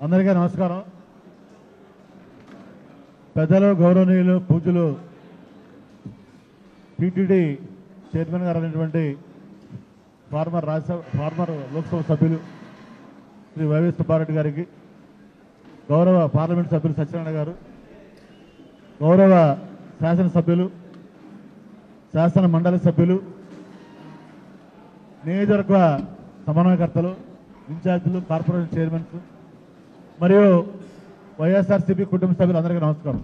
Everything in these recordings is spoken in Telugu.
అందరికీ నమస్కారం పెద్దలు గౌరవనీయులు పూజలు టీటీడీ చైర్మన్ గారు అయినటువంటి ఫార్మర్ రాజ్యసభ ఫార్మర్ లోక్సభ సభ్యులు శ్రీ వైవి సుబ్బారెడ్డి గారికి గౌరవ పార్లమెంట్ సభ్యులు సత్యనారాయణ గారు గౌరవ శాసనసభ్యులు శాసన మండలి సభ్యులు నియోజకవర్గ సమన్వయకర్తలు ఇన్ఛార్జీలు కార్పొరేషన్ చైర్మన్స్ మరియు వైఎస్ఆర్సీపీ కుటుంబ సభ్యులు అందరికీ నమస్కారం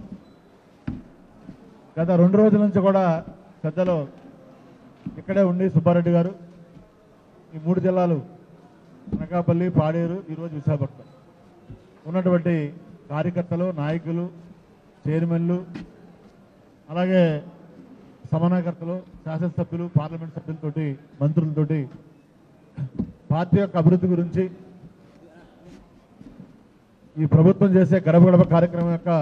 గత రెండు రోజుల నుంచి కూడా పెద్దలు ఇక్కడే ఉండి సుబ్బారెడ్డి గారు ఈ మూడు జిల్లాలు అనకాపల్లి పాడేరు ఈరోజు విశాఖపట్నం ఉన్నటువంటి కార్యకర్తలు నాయకులు చైర్మన్లు అలాగే సమన్వయకర్తలు శాసనసభ్యులు పార్లమెంట్ సభ్యులతోటి మంత్రులతోటి పార్టీ యొక్క అభివృద్ధి గురించి ఈ ప్రభుత్వం చేసే గడప గడప కార్యక్రమం యొక్క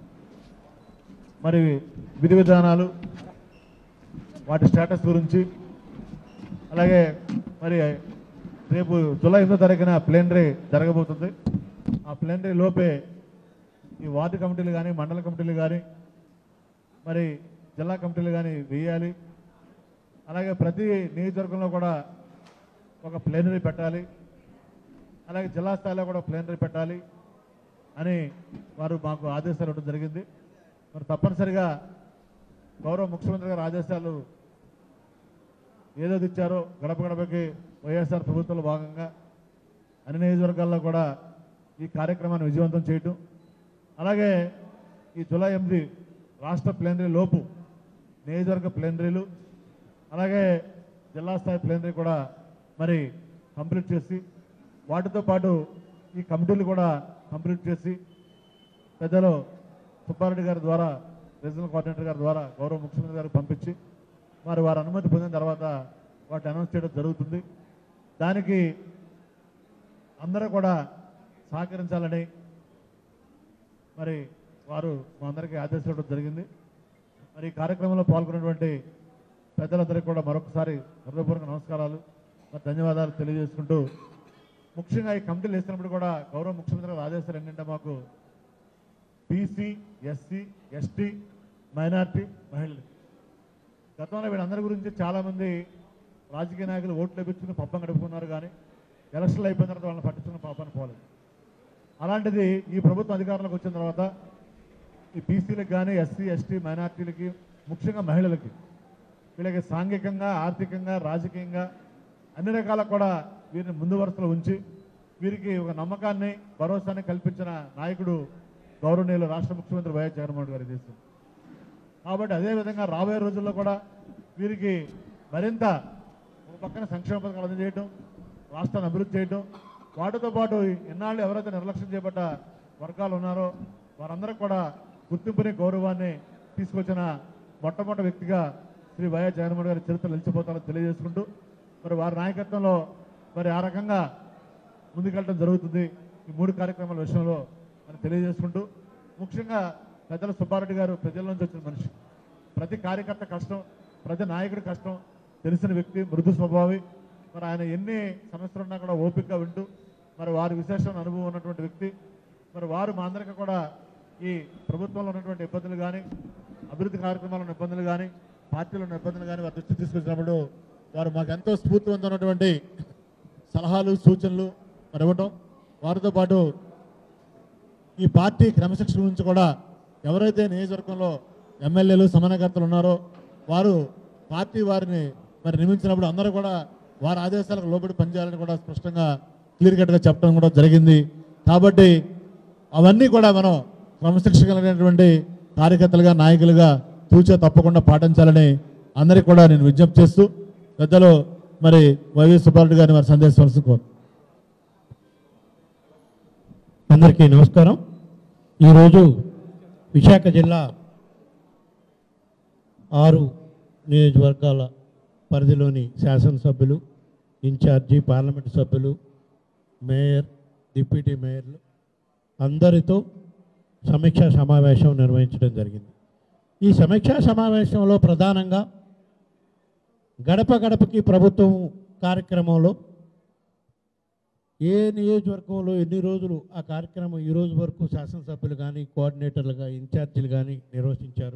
మరి విధి విధానాలు వాటి స్టేటస్ గురించి అలాగే మరి రేపు జూలై ఎనిమిదో తారీఖున ప్లేనరీ జరగబోతుంది ఆ ప్లేనరీ లోపే ఈ వార్డు కమిటీలు కానీ మండల కమిటీలు కానీ మరి జిల్లా కమిటీలు కానీ వేయాలి అలాగే ప్రతి నియోజకవర్గంలో కూడా ఒక ప్లేనరీ పెట్టాలి అలాగే జిల్లా స్థాయిలో కూడా ప్లేనరీ పెట్టాలి అని వారు మాకు ఆదేశాలు ఇవ్వడం జరిగింది మరి తప్పనిసరిగా గౌరవ ముఖ్యమంత్రి గారు ఆదేశాలు ఏదైతే ఇచ్చారో గడప గడపకి వైఎస్ఆర్ ప్రభుత్వంలో భాగంగా అన్ని నియోజకవర్గాల్లో కూడా ఈ కార్యక్రమాన్ని విజయవంతం చేయటం అలాగే ఈ జూలై ఎనిమిది రాష్ట్ర ప్లేనరీ లోపు నియోజకవర్గ ప్లేనరీలు అలాగే జిల్లా స్థాయి ప్లేనరీ కూడా మరి కంప్లీట్ చేసి వాటితో పాటు ఈ కమిటీలు కూడా కంప్లీట్ చేసి పెద్దలు సుబ్బారెడ్డి గారి ద్వారా రీజనల్ కోఆర్డినేటర్ గారి ద్వారా గౌరవ ముఖ్యమంత్రి గారికి పంపించి మరి వారి అనుమతి పొందిన తర్వాత వాటిని అనౌన్స్ చేయడం జరుగుతుంది దానికి అందరూ కూడా సహకరించాలని మరి వారు మా అందరికీ ఆదేశాలు ఇవ్వడం జరిగింది మరి ఈ కార్యక్రమంలో పాల్గొన్నటువంటి పెద్దలందరికీ కూడా మరొకసారి హృదయపూర్వక నమస్కారాలు మరి ధన్యవాదాలు తెలియజేసుకుంటూ ముఖ్యంగా ఈ కమిటీలు వేసినప్పుడు కూడా గౌరవ ముఖ్యమంత్రి గారి ఆదేశాలు ఏంటంటే మాకు బీసీ ఎస్సీ ఎస్టీ మైనార్టీ మహిళలు గతంలో వీళ్ళందరి గురించి చాలామంది రాజకీయ నాయకులు ఓట్లు లభించుకుని పబ్బం గడుపుకున్నారు కానీ ఎలక్షన్లు అయిపోయిన తర్వాత వాళ్ళని పట్టించుకున్న పాపని పోలేదు అలాంటిది ఈ ప్రభుత్వం అధికారంలోకి వచ్చిన తర్వాత ఈ బీసీలకు కానీ ఎస్సీ ఎస్టీ మైనార్టీలకి ముఖ్యంగా మహిళలకి వీళ్ళకి సాంఘికంగా ఆర్థికంగా రాజకీయంగా అన్ని రకాల కూడా వీరిని ముందు వరుసలో ఉంచి వీరికి ఒక నమ్మకాన్ని భరోసాని కల్పించిన నాయకుడు గౌరవనీయులు రాష్ట్ర ముఖ్యమంత్రి వైఎస్ జగన్మోహన్ గారి దేశం కాబట్టి అదేవిధంగా రాబోయే రోజుల్లో కూడా వీరికి మరింత ఒక పక్కన సంక్షేమ పథకాలు అందజేయటం రాష్ట్రాన్ని అభివృద్ధి చేయటం వాటితో పాటు ఇన్నాళ్ళు ఎవరైతే నిర్లక్ష్యం చేపట్ట వర్గాలు ఉన్నారో వారందరూ కూడా గుర్తింపుని గౌరవాన్ని తీసుకొచ్చిన మొట్టమొదటి వ్యక్తిగా శ్రీ వైఎస్ జగన్మోహన్ గారి చరిత్ర నిలిచిపోతారని తెలియజేసుకుంటూ మరి వారి నాయకత్వంలో మరి ఆ రకంగా ముందుకెళ్ళడం జరుగుతుంది ఈ మూడు కార్యక్రమాల విషయంలో అని తెలియజేసుకుంటూ ముఖ్యంగా పెద్దల సుబ్బారెడ్డి గారు ప్రజల నుంచి వచ్చిన మనిషి ప్రతి కార్యకర్త కష్టం ప్రతి నాయకుడి కష్టం తెలిసిన వ్యక్తి మృదు స్వభావి మరి ఆయన ఎన్ని సమస్యలు ఉన్నా కూడా ఓపికగా వింటూ మరి వారి విశేషమైన అనుభవం ఉన్నటువంటి వ్యక్తి మరి వారు మా అందరికీ కూడా ఈ ప్రభుత్వంలో ఉన్నటువంటి ఇబ్బందులు కానీ అభివృద్ధి కార్యక్రమాల్లో ఉన్న ఇబ్బందులు కానీ పార్టీలో ఉన్న ఇబ్బందులు కానీ వారి దృష్టి తీసుకొచ్చినప్పుడు వారు మాకు ఎంతో స్ఫూర్తివంతమైనటువంటి సలహాలు సూచనలు మరి ఇవ్వటం వారితో పాటు ఈ పార్టీ క్రమశిక్షణ గురించి కూడా ఎవరైతే నియోజకవర్గంలో ఎమ్మెల్యేలు సమన్వయకర్తలు ఉన్నారో వారు పార్టీ వారిని మరి నియమించినప్పుడు అందరూ కూడా వారి ఆదేశాలకు లోబడి పనిచేయాలని కూడా స్పష్టంగా క్లియర్ కట్గా చెప్పడం కూడా జరిగింది కాబట్టి అవన్నీ కూడా మనం క్రమశిక్షణ కలిగినటువంటి కార్యకర్తలుగా నాయకులుగా తూచా తప్పకుండా పాటించాలని అందరికీ కూడా నేను విజ్ఞప్తి చేస్తూ పెద్దలు మరి వైవి సుబ్బారెడ్డి గారిని వారి సందేశం కోరు అందరికీ నమస్కారం ఈరోజు విశాఖ జిల్లా ఆరు నియోజకవర్గాల పరిధిలోని శాసనసభ్యులు ఇన్ఛార్జి పార్లమెంటు సభ్యులు మేయర్ డిప్యూటీ మేయర్లు అందరితో సమీక్షా సమావేశం నిర్వహించడం జరిగింది ఈ సమీక్షా సమావేశంలో ప్రధానంగా గడప గడపకి ప్రభుత్వం కార్యక్రమంలో ఏ నియోజకవర్గంలో ఎన్ని రోజులు ఆ కార్యక్రమం ఈ రోజు వరకు శాసనసభ్యులు కానీ కోఆర్డినేటర్లుగా ఇన్ఛార్జీలు కానీ నిర్వహించారు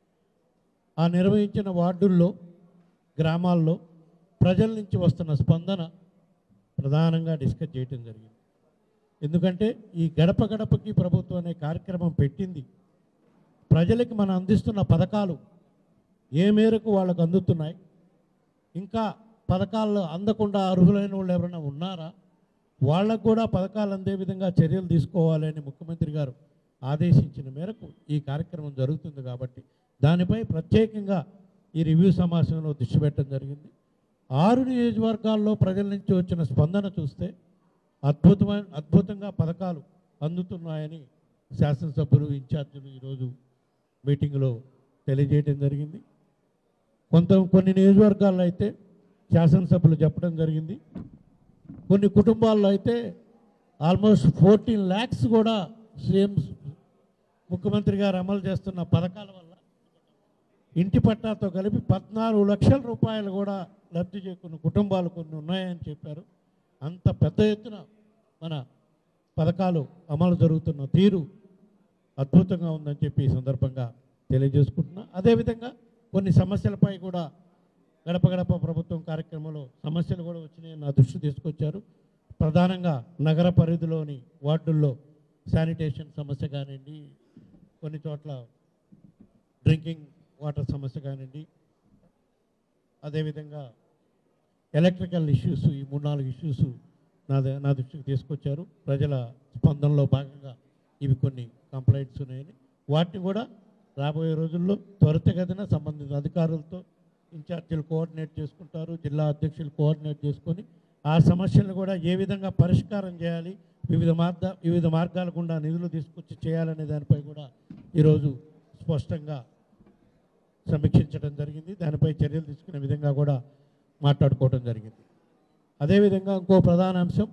ఆ నిర్వహించిన వార్డుల్లో గ్రామాల్లో ప్రజల నుంచి వస్తున్న స్పందన ప్రధానంగా డిస్కస్ చేయటం జరిగింది ఎందుకంటే ఈ గడప గడపకి ప్రభుత్వం అనే కార్యక్రమం పెట్టింది ప్రజలకి మనం అందిస్తున్న పథకాలు ఏ మేరకు వాళ్ళకు అందుతున్నాయి ఇంకా పథకాలు అందకుండా అర్హులైన వాళ్ళు ఎవరైనా ఉన్నారా వాళ్ళకు కూడా పథకాలు అందే విధంగా చర్యలు తీసుకోవాలని ముఖ్యమంత్రి గారు ఆదేశించిన మేరకు ఈ కార్యక్రమం జరుగుతుంది కాబట్టి దానిపై ప్రత్యేకంగా ఈ రివ్యూ సమావేశంలో దృష్టి పెట్టడం జరిగింది ఆరు నియోజకవర్గాల్లో ప్రజల నుంచి వచ్చిన స్పందన చూస్తే అద్భుతమైన అద్భుతంగా పథకాలు అందుతున్నాయని శాసనసభ్యులు ఇన్ఛార్జీలు ఈరోజు మీటింగ్లో తెలియజేయడం జరిగింది కొంత కొన్ని నియోజకవర్గాల్లో అయితే శాసనసభ్యులు చెప్పడం జరిగింది కొన్ని కుటుంబాల్లో అయితే ఆల్మోస్ట్ ఫోర్టీన్ ల్యాక్స్ కూడా సీఎం ముఖ్యమంత్రి గారు అమలు చేస్తున్న పథకాల వల్ల ఇంటి పట్టాతో కలిపి పద్నాలుగు లక్షల రూపాయలు కూడా లబ్ధి చేకున్న కుటుంబాలు కొన్ని ఉన్నాయని చెప్పారు అంత పెద్ద ఎత్తున మన పథకాలు అమలు జరుగుతున్న తీరు అద్భుతంగా ఉందని చెప్పి ఈ సందర్భంగా తెలియజేసుకుంటున్నా అదేవిధంగా కొన్ని సమస్యలపై కూడా గడప గడప ప్రభుత్వం కార్యక్రమంలో సమస్యలు కూడా వచ్చినాయని నా దృష్టి తీసుకొచ్చారు ప్రధానంగా నగర పరిధిలోని వార్డుల్లో శానిటేషన్ సమస్య కానివ్వండి కొన్ని చోట్ల డ్రింకింగ్ వాటర్ సమస్య కానివ్వండి అదేవిధంగా ఎలక్ట్రికల్ ఇష్యూస్ ఈ మూడు నాలుగు ఇష్యూస్ నా ద- నా దృష్టికి తీసుకొచ్చారు ప్రజల స్పందనలో భాగంగా ఇవి కొన్ని కంప్లైంట్స్ ఉన్నాయని వాటిని కూడా రాబోయే రోజుల్లో త్వరితగతిన సంబంధిత అధికారులతో ఇన్ఛార్జీలు కోఆర్డినేట్ చేసుకుంటారు జిల్లా అధ్యక్షులు కోఆర్డినేట్ చేసుకొని ఆ సమస్యలను కూడా ఏ విధంగా పరిష్కారం చేయాలి వివిధ మార్గ వివిధ మార్గాల గుండా నిధులు తీసుకొచ్చి చేయాలనే దానిపై కూడా ఈరోజు స్పష్టంగా సమీక్షించడం జరిగింది దానిపై చర్యలు తీసుకునే విధంగా కూడా మాట్లాడుకోవడం జరిగింది అదేవిధంగా ఇంకో ప్రధాన అంశం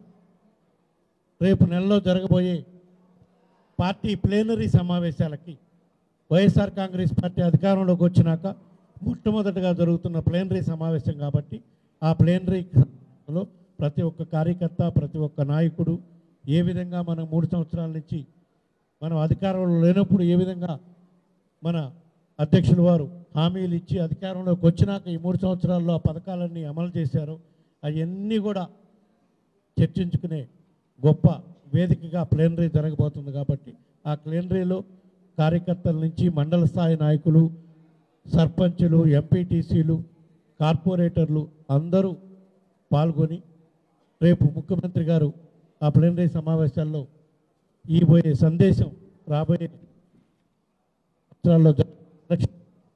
రేపు నెలలో జరగబోయే పార్టీ ప్లేనరీ సమావేశాలకి వైఎస్ఆర్ కాంగ్రెస్ పార్టీ అధికారంలోకి వచ్చినాక మొట్టమొదటిగా జరుగుతున్న ప్లేనరీ సమావేశం కాబట్టి ఆ ప్లేనరీలో ప్రతి ఒక్క కార్యకర్త ప్రతి ఒక్క నాయకుడు ఏ విధంగా మనం మూడు సంవత్సరాల నుంచి మనం అధికారంలో లేనప్పుడు ఏ విధంగా మన అధ్యక్షులు వారు హామీలు ఇచ్చి అధికారంలోకి వచ్చినాక ఈ మూడు సంవత్సరాల్లో ఆ పథకాలన్నీ అమలు చేశారు అవన్నీ కూడా చర్చించుకునే గొప్ప వేదికగా ప్లేనరీ జరగబోతుంది కాబట్టి ఆ ప్లేనరీలో కార్యకర్తల నుంచి మండల స్థాయి నాయకులు సర్పంచులు ఎంపీటీసీలు కార్పొరేటర్లు అందరూ పాల్గొని రేపు ముఖ్యమంత్రి గారు ఆ ప్లేనరీ సమావేశాల్లో ఇవ్వబోయే సందేశం రాబోయే సంవత్సరాల్లో జరగ-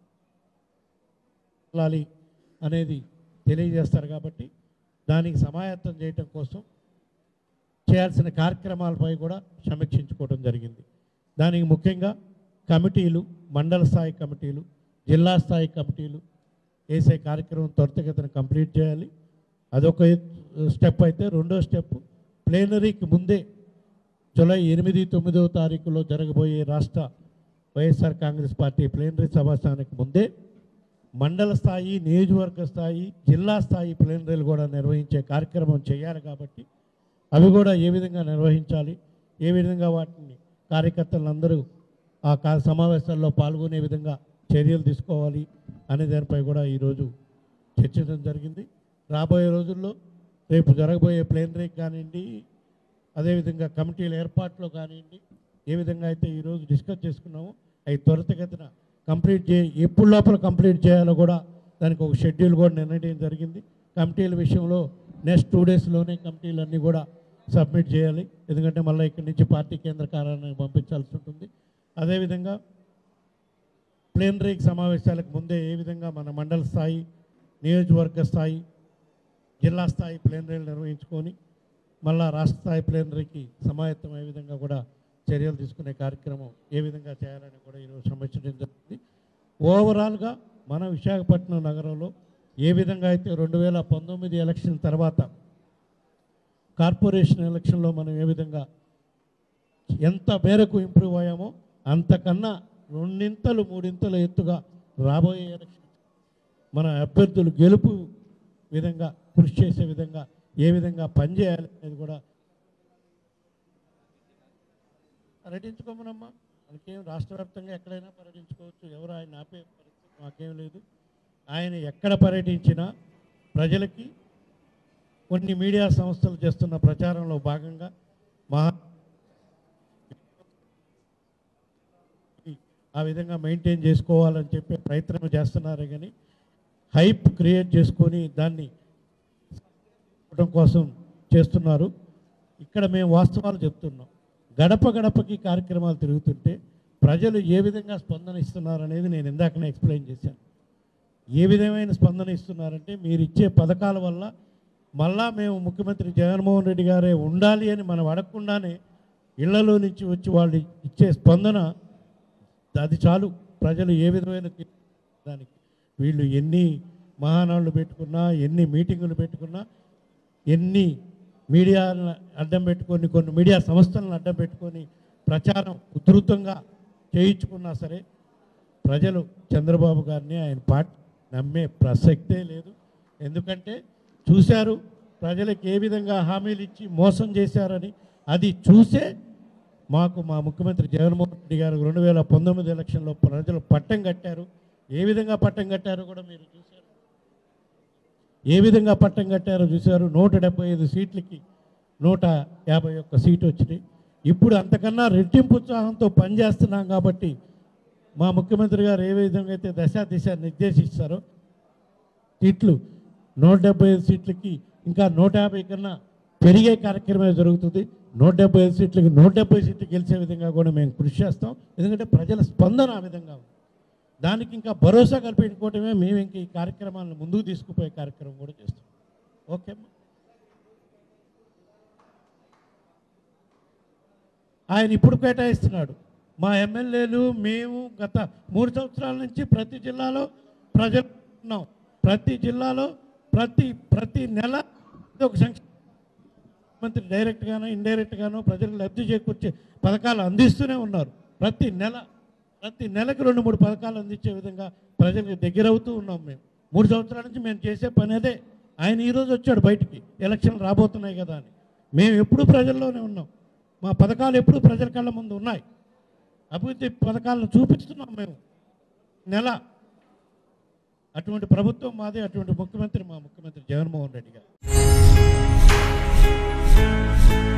వెళ్ళాలి అనేది తెలియజేస్తారు కాబట్టి దానికి సమాయత్తం చేయటం కోసం చేయాల్సిన కార్యక్రమాలపై కూడా సమీక్షించుకోవడం జరిగింది దానికి ముఖ్యంగా కమిటీలు మండల స్థాయి కమిటీలు జిల్లా స్థాయి కమిటీలు వేసే కార్యక్రమం త్వరితగతిన కంప్లీట్ చేయాలి అదొక స్టెప్ అయితే రెండో స్టెప్ ప్లేనరీకి ముందే జూలై ఎనిమిది తొమ్మిదవ తారీఖులో జరగబోయే రాష్ట్ర వైఎస్ఆర్ కాంగ్రెస్ పార్టీ ప్లేనరీ సమావేశానికి ముందే మండల స్థాయి నియోజకవర్గ స్థాయి జిల్లా స్థాయి ప్లేనరీలు కూడా నిర్వహించే కార్యక్రమం చేయాలి కాబట్టి అవి కూడా ఏ విధంగా నిర్వహించాలి ఏ విధంగా వాటిని కార్యకర్తలందరూ ఆ కా సమావేశాల్లో పాల్గొనే విధంగా చర్యలు తీసుకోవాలి అనే దానిపై కూడా ఈరోజు చర్చించడం జరిగింది రాబోయే రోజుల్లో రేపు జరగబోయే ప్లేనరీ కానివ్వండి అదేవిధంగా కమిటీల ఏర్పాట్లో కానివ్వండి ఏ విధంగా అయితే ఈరోజు డిస్కస్ చేసుకున్నామో అవి త్వరితగతిన కంప్లీట్ చే ఎప్పుడు లోపల కంప్లీట్ చేయాలో కూడా దానికి ఒక షెడ్యూల్ కూడా నిర్ణయం జరిగింది కమిటీల విషయంలో నెక్స్ట్ టూ డేస్లోనే కమిటీలు అన్నీ కూడా సబ్మిట్ చేయాలి ఎందుకంటే మళ్ళీ ఇక్కడి నుంచి పార్టీ కేంద్ర కార్యాలయానికి పంపించాల్సి ఉంటుంది అదేవిధంగా ప్లేనరీకి సమావేశాలకు ముందే ఏ విధంగా మన మండల స్థాయి నియోజకవర్గ స్థాయి జిల్లా స్థాయి ప్లేనరీలు నిర్వహించుకొని మళ్ళా రాష్ట్ర స్థాయి ప్లేనరీకి సమాయత్తం అయ్యే విధంగా కూడా చర్యలు తీసుకునే కార్యక్రమం ఏ విధంగా చేయాలని కూడా ఈరోజు సమీక్షించడం జరిగింది ఓవరాల్గా మన విశాఖపట్నం నగరంలో ఏ విధంగా అయితే రెండు వేల పంతొమ్మిది ఎలక్షన్ తర్వాత కార్పొరేషన్ ఎలక్షన్లో మనం ఏ విధంగా ఎంత మేరకు ఇంప్రూవ్ అయ్యామో అంతకన్నా రెండింతలు మూడింతలు ఎత్తుగా రాబోయే ఎలక్షన్ మన అభ్యర్థులు గెలుపు విధంగా కృషి చేసే విధంగా ఏ విధంగా పనిచేయాలి అనేది కూడా పర్యటించుకోమనమ్మా మనకేం రాష్ట్ర వ్యాప్తంగా ఎక్కడైనా పర్యటించుకోవచ్చు ఎవరు ఆయన ఆపే పరిస్థితి మాకేం లేదు ఆయన ఎక్కడ పర్యటించినా ప్రజలకి కొన్ని మీడియా సంస్థలు చేస్తున్న ప్రచారంలో భాగంగా మహా ఆ విధంగా మెయింటైన్ చేసుకోవాలని చెప్పే ప్రయత్నం చేస్తున్నారే కానీ హైప్ క్రియేట్ చేసుకొని దాన్ని ఇవ్వడం కోసం చేస్తున్నారు ఇక్కడ మేము వాస్తవాలు చెప్తున్నాం గడప గడపకి కార్యక్రమాలు తిరుగుతుంటే ప్రజలు ఏ విధంగా స్పందన ఇస్తున్నారు అనేది నేను ఇందాకనే ఎక్స్ప్లెయిన్ చేశాను ఏ విధమైన స్పందన ఇస్తున్నారంటే మీరు ఇచ్చే పథకాల వల్ల మళ్ళా మేము ముఖ్యమంత్రి జగన్మోహన్ రెడ్డి గారే ఉండాలి అని మనం అడగకుండానే ఇళ్లలో నుంచి వచ్చి వాళ్ళు ఇచ్చే స్పందన అది చాలు ప్రజలు ఏ విధమైన తీ- దానికి వీళ్ళు ఎన్ని మహానాళ్ళు పెట్టుకున్నా ఎన్ని మీటింగులు పెట్టుకున్నా ఎన్ని మీడియాలను అడ్డం పెట్టుకొని కొన్ని మీడియా సంస్థలను అడ్డం పెట్టుకొని ప్రచారం ఉధృతంగా చేయించుకున్నా సరే ప్రజలు చంద్రబాబు గారిని ఆయన పార్టీ నమ్మే ప్రసక్తే లేదు ఎందుకంటే చూశారు ప్రజలకు ఏ విధంగా హామీలు ఇచ్చి మోసం చేశారని అది చూసే మాకు మా ముఖ్యమంత్రి జగన్మోహన్ రెడ్డి గారు రెండు వేల పంతొమ్మిది ఎలక్షన్లో ప్రజలు పట్టం కట్టారు ఏ విధంగా పట్టం కట్టారో కూడా మీరు చూశారు ఏ విధంగా పట్టం కట్టారో చూశారు నూట డెబ్బై ఐదు సీట్లకి నూట యాభై ఒక్క సీటు వచ్చినాయి ఇప్పుడు అంతకన్నా రెట్టింపు ఉత్సాహంతో పనిచేస్తున్నాం కాబట్టి మా ముఖ్యమంత్రి గారు ఏ విధంగా అయితే దశ దిశ నిర్దేశిస్తారో సీట్లు నూట డెబ్బై ఐదు సీట్లకి ఇంకా నూట యాభై కన్నా పెరిగే కార్యక్రమం జరుగుతుంది నూట డెబ్బై ఐదు సీట్లకి నూట డెబ్బై సీట్లు గెలిచే విధంగా కూడా మేము కృషి చేస్తాం ఎందుకంటే ప్రజల స్పందన ఆ విధంగా ఉంది దానికి ఇంకా భరోసా కల్పించుకోవటమే మేము ఇంకా ఈ కార్యక్రమాలను ముందుకు తీసుకుపోయే కార్యక్రమం కూడా చేస్తాం ఓకే అమ్మా ఆయన ఇప్పుడు కేటాయిస్తున్నాడు మా ఎమ్మెల్యేలు మేము గత మూడు సంవత్సరాల నుంచి ప్రతి జిల్లాలో ప్రజలు ఉన్నాం ప్రతి జిల్లాలో ప్రతి ప్రతి నెల ఏదో ఒక సంక్షేమ మంత్రి డైరెక్ట్గానో ఇండైరెక్ట్గానో ప్రజలకు లబ్ధి చేకూర్చే పథకాలు అందిస్తూనే ఉన్నారు ప్రతి నెల ప్రతి నెలకు రెండు మూడు పథకాలు అందించే విధంగా ప్రజలకు దగ్గరవుతూ ఉన్నాం మేము మూడు సంవత్సరాల నుంచి మేము చేసే పని అదే ఆయన ఈరోజు వచ్చాడు బయటికి ఎలక్షన్లు రాబోతున్నాయి కదా అని మేము ఎప్పుడూ ప్రజల్లోనే ఉన్నాం మా పథకాలు ఎప్పుడూ ప్రజల కళ్ళ ముందు ఉన్నాయి అభివృద్ధి పథకాలను చూపిస్తున్నాం మేము నెల అటువంటి ప్రభుత్వం మాది అటువంటి ముఖ్యమంత్రి మా ముఖ్యమంత్రి జగన్మోహన్ రెడ్డి గారు